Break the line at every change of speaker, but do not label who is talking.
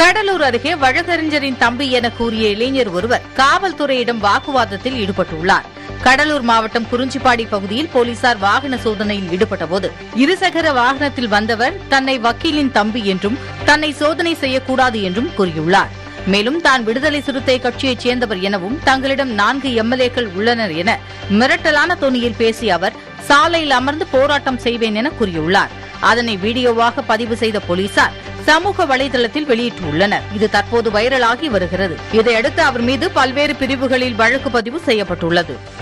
கடலூர் அருகே வழக்கறிஞரின் தம்பி என கூறிய இளைஞர் ஒருவர் காவல்துறையிடம் வாக்குவாதத்தில் ஈடுபட்டுள்ளார் கடலூர் மாவட்டம் குறிஞ்சிப்பாடி பகுதியில் போலீசார் வாகன சோதனையில் ஈடுபட்டபோது இருசக்கர வாகனத்தில் வந்தவர் தன்னை வக்கீலின் தம்பி என்றும் தன்னை சோதனை செய்யக்கூடாது என்றும் கூறியுள்ளார் மேலும் தான் விடுதலை சிறுத்தை கட்சியைச் சேர்ந்தவர் எனவும் தங்களிடம் நான்கு எம்எல்ஏக்கள் உள்ளனர் என மிரட்டலான தொனியில் பேசிய அவர் சாலையில் அமர்ந்து போராட்டம் செய்வேன் என கூறியுள்ளார் அதனை வீடியோவாக பதிவு செய்த போலீசார் சமூக வலைதளத்தில் வெளியிட்டுள்ளனர் இது தற்போது வைரலாகி வருகிறது இதையடுத்து அவர் மீது பல்வேறு பிரிவுகளில் வழக்கு பதிவு செய்யப்பட்டுள்ளது